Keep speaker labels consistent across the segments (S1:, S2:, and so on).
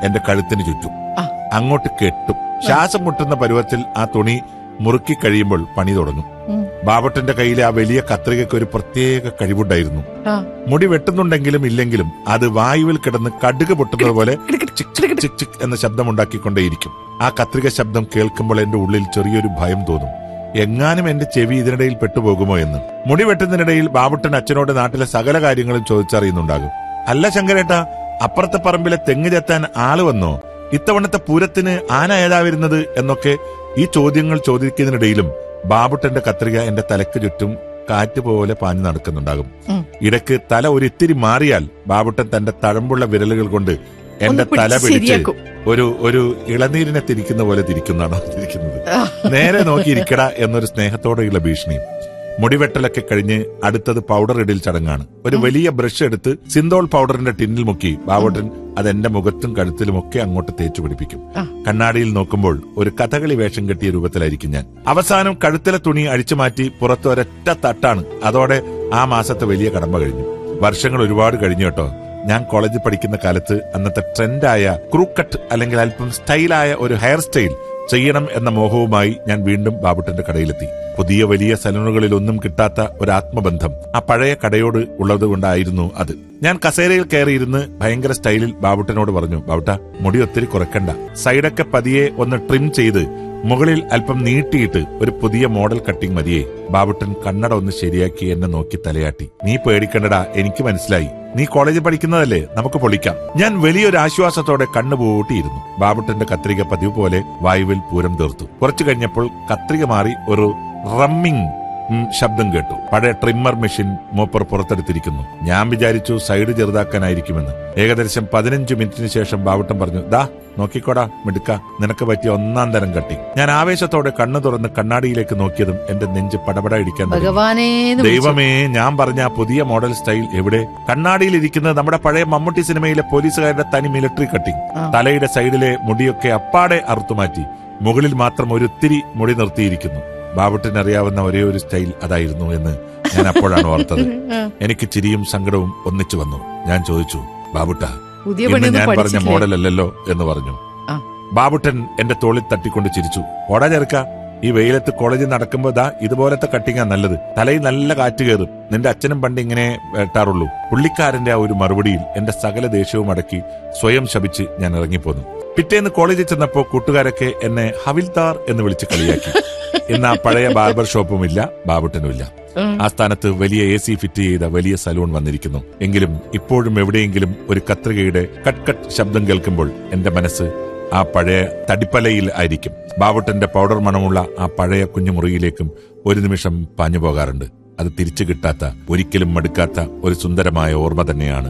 S1: എന്റെ കഴുത്തിന് ചുറ്റും
S2: ആ.
S1: അങ്ങോട്ട് കെട്ടും ശ്വാസം മുട്ടുന്ന പരുവത്തിൽ ആ തുണി മുറുക്കി കഴിയുമ്പോൾ പണി തുടങ്ങും
S2: ഉം.
S1: ബാബട്ടന്റെ കയ്യിലെ ആ വലിയ കത്രികയ്ക്ക് ഒരു പ്രത്യേക കഴിവുണ്ടായിരുന്നു
S2: ആ.
S1: മുടി വെട്ടുന്നുണ്ടെങ്കിലും ഇല്ലെങ്കിലും അത് വായുവിൽ കിടന്ന് കടുക് പൊട്ടുന്നത് പോലെ ചിക് ചിക് ചിക് ചിക് എന്ന ശബ്ദമുണ്ടാക്കിക്കൊണ്ടേയിരിക്കും ആ കത്രിക ശബ്ദം കേൾക്കുമ്പോൾ എന്റെ ഉള്ളിൽ ചെറിയൊരു ഭയം തോന്നും എങ്ങാനും എന്റെ ചെവി ഇതിനിടയിൽ പെട്ടുപോകുമോ എന്ന് മുടി വെട്ടുന്നതിനിടയിൽ ബാബുട്ടൻ അച്ഛനോട് നാട്ടിലെ സകല കാര്യങ്ങളും ചോദിച്ചറിയുന്നുണ്ടാകും അല്ല ശങ്കരേട്ട അപ്പുറത്തെ പറമ്പിലെ തെങ്ങ് ചെത്താൻ ആള് വന്നോ ഇത്തവണത്തെ പൂരത്തിന് ആന ഏതാ വരുന്നത് എന്നൊക്കെ ഈ ചോദ്യങ്ങൾ ചോദിക്കുന്നതിനിടയിലും ബാബുട്ടന്റെ കത്രിക എന്റെ തലക്ക് ചുറ്റും കാറ്റ് പോലെ പാഞ്ഞു നടക്കുന്നുണ്ടാകും
S2: ഉം.
S1: ഇടയ്ക്ക് തല ഒരിത്തിരി മാറിയാൽ ബാബുട്ടൻ തന്റെ തഴമ്പുള്ള വിരലുകൾ കൊണ്ട് എന്റെ
S2: ഒന്ന്
S1: തല
S2: പിടിച്ച്
S1: പിടിച്ച്
S2: ശരിയാക്കും.
S1: ഒരു ഒരു ഇളനീരിനെ തിരിക്കുന്ന പോലെ തിരിക്കുന്നതാണ് തിരിക്കുന്നത് നേരെ നോക്കിയിരിക്കട എന്നൊരു സ്നേഹത്തോടെയുള്ള ഭീഷണിയും മുടിവെട്ടലൊക്കെ കഴിഞ്ഞ് അടുത്തത് പൗഡർ ഇടൽ ചടങ്ങാണ് ഒരു വലിയ ബ്രഷ് എടുത്ത് സിന്തോൾ പൗഡറിന്റെ ടിന്നിൽ മുക്കി ബാവോട്ടൻ അത് എന്റെ മുഖത്തും കഴുത്തിലും ഒക്കെ അങ്ങോട്ട് തേച്ചു പിടിപ്പിക്കും
S2: ആ.
S1: കണ്ണാടിയിൽ നോക്കുമ്പോൾ ഒരു കഥകളി വേഷം കെട്ടിയ രൂപത്തിലായിരിക്കും ഞാൻ അവസാനം കഴുത്തിലെ തുണി അഴിച്ചു മാറ്റി പുറത്ത് ഒരൊറ്റ തട്ടാണ് അതോടെ ആ മാസത്തെ വലിയ കടമ്പ കഴിഞ്ഞു വർഷങ്ങൾ ഒരുപാട് കഴിഞ്ഞു കേട്ടോ ഞാൻ കോളേജിൽ പഠിക്കുന്ന കാലത്ത് അന്നത്തെ ട്രെൻഡായ ക്രൂക്കട്ട് അല്ലെങ്കിൽ അല്പം സ്റ്റൈലായ ഒരു ഹെയർ സ്റ്റൈൽ ചെയ്യണം എന്ന മോഹവുമായി ഞാൻ വീണ്ടും ബാബുട്ടന്റെ കടയിലെത്തി പുതിയ വലിയ സലൂണുകളിൽ ഒന്നും കിട്ടാത്ത ഒരു ആത്മബന്ധം ആ പഴയ കടയോട് ഉള്ളത് കൊണ്ടായിരുന്നു അത് ഞാൻ കസേരയിൽ കയറിയിരുന്ന് ഭയങ്കര സ്റ്റൈലിൽ ബാബുട്ടനോട് പറഞ്ഞു ബാബുട്ട മുടി ഒത്തിരി കുറക്കണ്ട സൈഡൊക്കെ പതിയെ ഒന്ന് ട്രിം ചെയ്ത് മുകളിൽ അല്പം നീട്ടിയിട്ട് ഒരു പുതിയ മോഡൽ കട്ടിംഗ് മതിയേ ബാബുട്ടൻ കണ്ണട ഒന്ന് ശരിയാക്കി എന്നെ നോക്കി തലയാട്ടി നീ പേടിക്കണ്ടടാ എനിക്ക് മനസ്സിലായി നീ കോളേജിൽ പഠിക്കുന്നതല്ലേ നമുക്ക് പൊളിക്കാം ഞാൻ വലിയൊരു ആശ്വാസത്തോടെ കണ്ണു പൂട്ടിയിരുന്നു ബാബുട്ടന്റെ കത്രിക പതിവ് പോലെ വായുവിൽ പൂരം തീർത്തു കുറച്ചു കഴിഞ്ഞപ്പോൾ കത്രിക മാറി ഒരു റമ്മിങ് ഉം, ശബ്ദം കേട്ടു പഴയ ട്രിമ്മർ മെഷീൻ മൂപ്പർ പുറത്തെടുത്തിരിക്കുന്നു ഞാൻ വിചാരിച്ചു സൈഡ് ചെറുതാക്കാനായിരിക്കുമെന്ന് ഏകദേശം പതിനഞ്ച് മിനിറ്റിന് ശേഷം ബാവട്ടം പറഞ്ഞു ദാ നോക്കിക്കോടാ മിടുക്ക നിനക്ക് പറ്റിയ ഒന്നാം തരം കട്ടി ഞാൻ ആവേശത്തോടെ കണ്ണു തുറന്ന് കണ്ണാടിയിലേക്ക് നോക്കിയതും എന്റെ നെഞ്ച് പടപട ഇടിക്കാൻ തുടങ്ങി.
S2: ഭഗവാനേ എന്ന് വിളിച്ചു.
S1: ദൈവമേ ഞാൻ പറഞ്ഞ ആ പുതിയ മോഡൽ സ്റ്റൈൽ എവിടെ കണ്ണാടിയിൽ ഇരിക്കുന്നത് നമ്മുടെ പഴയ മമ്മൂട്ടി സിനിമയിലെ പോലീസുകാരുടെ തനി മിലിറ്ററി കട്ടിംഗ്
S2: ആ.
S1: തലയുടെ സൈഡിലെ മുടിയൊക്കെ അപ്പാടെ അറുത്തുമാറ്റി മുകളിൽ മാത്രം ഒരുത്തിരി മുടി നിർത്തിയിരിക്കുന്നു ബാബുട്ടിന് അറിയാവുന്ന ഒരേ ഒരു സ്റ്റൈൽ അതായിരുന്നു എന്ന് ഞാൻ അപ്പോഴാണ് ഓർത്തത്
S2: ആ.
S1: എനിക്ക് ചിരിയും സങ്കടവും ഒന്നിച്ചു വന്നു ഞാൻ ചോദിച്ചു ബാബുട്ട
S2: പുതിയ
S1: ഇന്ന്
S2: പണിയൊന്നും
S1: ഞാൻ പറഞ്ഞ
S2: പഠിച്ചില്ലേ
S1: മോഡൽ അല്ലല്ലോ എന്ന് പറഞ്ഞു
S2: ആ.
S1: ബാബുട്ടൻ എന്റെ തോളിൽ തട്ടിക്കൊണ്ട് ചിരിച്ചു ഓടാ ചെറുക്ക ഈ വെയിലത്ത് കോളേജിൽ നടക്കുമ്പോ ദാ ഇതുപോലത്തെ കട്ടിങ്ങാ നല്ലത് തലയിൽ നല്ല കാറ്റ് കയറും നിന്റെ അച്ഛനും പണ്ട് ഇങ്ങനെ വെട്ടാറുള്ളൂ പുള്ളിക്കാരന്റെ ആ ഒരു മറുപടിയിൽ എന്റെ സകല ദേഷ്യവും അടക്കി സ്വയം ശപിച്ച് ഞാൻ ഇറങ്ങിപ്പോന്നു പിറ്റേന്ന് കോളേജിൽ ചെന്നപ്പോ കൂട്ടുകാരൊക്കെ എന്നെ ഹവിൽദാർ എന്ന് വിളിച്ച് കളിയാക്കി ഇന്ന് ആ പഴയ ബാർബർ ഷോപ്പുമില്ല ബാബുട്ടനുമില്ല
S2: ഉം.
S1: ആ സ്ഥാനത്ത് വലിയ എ സി ഫിറ്റ് ചെയ്ത വലിയ സലൂൺ വന്നിരിക്കുന്നു എങ്കിലും ഇപ്പോഴും എവിടെയെങ്കിലും ഒരു കത്രികയുടെ കട്ട് കട്ട് ശബ്ദം കേൾക്കുമ്പോൾ എന്റെ മനസ്സ് ആ പഴയ തടിപ്പലയിൽ ആയിരിക്കും ബാവട്ടന്റെ പൗഡർ മണമുള്ള ആ പഴയ കുഞ്ഞുമുറിയിലേക്കും ഒരു നിമിഷം പാഞ്ഞു പോകാറുണ്ട് അത് തിരിച്ചു കിട്ടാത്ത ഒരിക്കലും മടുക്കാത്ത ഒരു സുന്ദരമായ ഓർമ്മ തന്നെയാണ്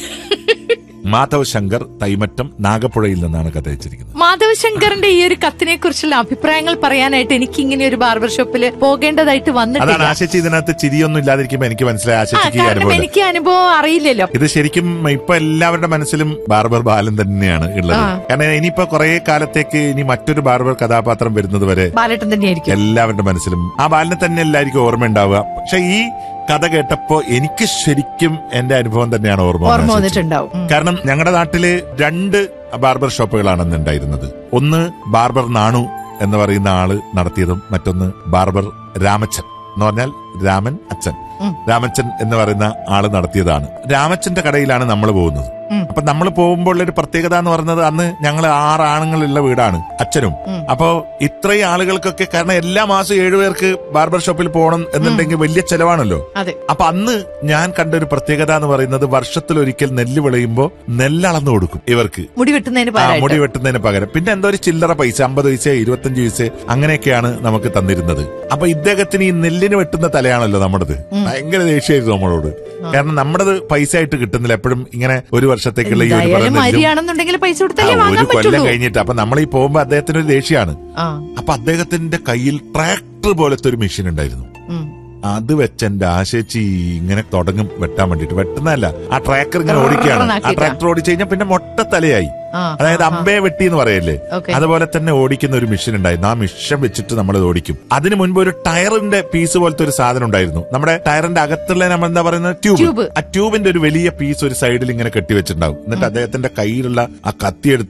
S1: മാധവ് ശങ്കർ തൈമറ്റം നാഗപ്പുഴയിൽ നിന്നാണ് കഥ അയച്ചിരിക്കുന്നത്
S2: മാധവ് ശങ്കറിന്റെ ഈ ഒരു കത്തിനെ കുറിച്ചുള്ള അഭിപ്രായങ്ങൾ പറയാനായിട്ട് എനിക്ക് ഇങ്ങനെ ഒരു ബാർബർ ഷോപ്പിൽ പോകേണ്ടതായിട്ട്
S1: അതാണ്
S2: വന്നിട്ടില്ല
S1: ആശിച്ച് ഇതിനകത്ത് ചിരിയൊന്നും ഇല്ലാതിരിക്കുമ്പോ എനിക്ക് മനസ്സിലായി
S2: ആ,
S1: ആശിച്ചിക്ക് ഈ
S2: കാരണം
S1: അനുഭവം
S2: എനിക്ക് അനുഭവം അറിയില്ലല്ലോ
S1: ഇത് ശരിക്കും ഇപ്പൊ എല്ലാവരുടെ മനസ്സിലും ബാർബർ ബാലൻ തന്നെയാണ് ഉള്ളത്
S2: ആ.
S1: കാരണം ഇനിയിപ്പോ കുറെ കാലത്തേക്ക് ഇനി മറ്റൊരു ബാർബർ കഥാപാത്രം വരുന്നത് വരെ
S2: ബാലേട്ടൻ തന്നെയായിരിക്കും
S1: എല്ലാവരുടെ മനസ്സിലും ആ ബാലിനെ തന്നെ എല്ലാവർക്കും ഓർമ്മ ഉണ്ടാവുക പക്ഷെ ഈ കഥ കേട്ടപ്പോ എനിക്ക് ശരിക്കും എന്റെ അനുഭവം തന്നെയാണ് ഓർമ്മ
S2: ഓർമ്മ
S1: വന്നത്.
S2: വന്നിട്ടുണ്ടാവും ഉം.
S1: കാരണം ഞങ്ങളുടെ നാട്ടില് രണ്ട് ബാർബർ ഷോപ്പുകളാണ് അന്ന് ഉണ്ടായിരുന്നത് ഒന്ന് ബാർബർ നാണു എന്ന് പറയുന്ന ആള് നടത്തിയതും മറ്റൊന്ന് ബാർബർ രാമച്ചൻ എന്ന് പറഞ്ഞാൽ രാമൻ അച്ഛൻ
S2: ഉം.
S1: രാമച്ചൻ എന്ന് പറയുന്ന ആള് നടത്തിയതാണ് രാമച്ചന്റെ കടയിലാണ് നമ്മൾ പോകുന്നത്
S2: ഉം.
S1: അപ്പൊ നമ്മൾ പോകുമ്പോൾ ഒരു പ്രത്യേകത എന്ന് പറയുന്നത് അന്ന് ഞങ്ങൾ ആറ് ആണുങ്ങളുള്ള വീടാണ് അച്ഛനും
S2: ഉം.
S1: അപ്പോ ഇത്രയും ആളുകൾക്കൊക്കെ കാരണം എല്ലാ മാസവും ഏഴുപേർക്ക് ബാർബർ ഷോപ്പിൽ പോകണം എന്നുണ്ടെങ്കിൽ വലിയ ചെലവാണല്ലോ
S2: അതെ
S1: അപ്പൊ അന്ന് ഞാൻ കണ്ട ഒരു പ്രത്യേകത എന്ന് പറയുന്നത് വർഷത്തിൽ ഒരിക്കൽ നെല്ല് വിളയുമ്പോ നെല്ലളന്നു കൊടുക്കും ഇവർക്ക്
S2: മുടി വെട്ടുന്നതിന്
S1: ആ മുടി
S2: പകരമായിട്ട്
S1: വെട്ടുന്നതിന് പകരം പിന്നെ എന്തോ ഒരു ചില്ലറ പൈസ അമ്പത് പൈസ ഇരുപത്തഞ്ച് പൈസ അങ്ങനെയൊക്കെയാണ് നമുക്ക് തന്നിരുന്നത് അപ്പൊ ഇദ്ദേഹത്തിന് ഈ നെല്ലിന് വെട്ടുന്ന തലയാണല്ലോ നമ്മുടേത് ഭയങ്കര ദേഷ്യമായിരുന്നു നമ്മളോട് കാരണം നമ്മുടേത് പൈസ ആയിട്ട് കിട്ടുന്നില്ല എപ്പോഴും ഇങ്ങനെ ഒരു വർഷത്തേക്കുള്ള ഈ ഒരു
S2: എന്തായാലും
S1: പറയുന്ന നെല്ലും-
S2: അരിയാണെന്നുണ്ടെങ്കിൽ പൈസ
S1: ആ,
S2: കൊടുത്തല്ലേ
S1: ഒരു
S2: വാങ്ങാൻ
S1: കൊല്ലം
S2: പറ്റുള്ളൂ
S1: കഴിഞ്ഞിട്ട് അപ്പൊ നമ്മൾ ഈ പോകുമ്പോ അദ്ദേഹത്തിന് ഒരു ദേഷ്യമാണ്
S2: ആ
S1: അപ്പൊ അദ്ദേഹത്തിന്റെ കയ്യിൽ ട്രാക്ടർ പോലത്തെ ഒരു മെഷീൻ ഉണ്ടായിരുന്നു
S2: ഉം.
S1: അത് വെച്ച് എന്റെ ആശേച്ചി ഇങ്ങനെ തുടങ്ങും വെട്ടാൻ വേണ്ടിട്ട് വെട്ടുന്നതല്ല ആ ട്രാക്കർ ഇങ്ങനെ ഓടിക്കുകയാണ് ആ
S2: ആക്കിയിട്ടാ.
S1: ട്രാക്ടർ ഓടിച്ചു കഴിഞ്ഞാൽ പിന്നെ മൊട്ട തലയായി
S2: ആ,
S1: അതായത്
S2: ആ,
S1: അമ്പേ വെട്ടി എന്ന് പറയല്ലേ
S2: ഓക്കെ.
S1: അതുപോലെ തന്നെ ഓടിക്കുന്ന ഒരു മെഷീൻ ഉണ്ടായിരുന്നു ആ മെഷീൻ വെച്ചിട്ട് നമ്മൾ ഇത് ഓടിക്കും അതിനു മുൻപ് ഒരു ടയറിന്റെ പീസ് പോലത്തെ ഒരു സാധനം ഉണ്ടായിരുന്നു നമ്മുടെ ടയറിന്റെ അകത്തുള്ള നമ്മൾ എന്താ പറയുന്നത് ട്യൂബ്
S2: ട്യൂബ്.
S1: ആ ട്യൂബിന്റെ ഒരു വലിയ പീസ് ഒരു സൈഡിൽ ഇങ്ങനെ കെട്ടിവെച്ചിട്ടുണ്ടാവും എന്നിട്ട് അദ്ദേഹത്തിന്റെ കയ്യിലുള്ള ആ കത്തി എടുത്ത്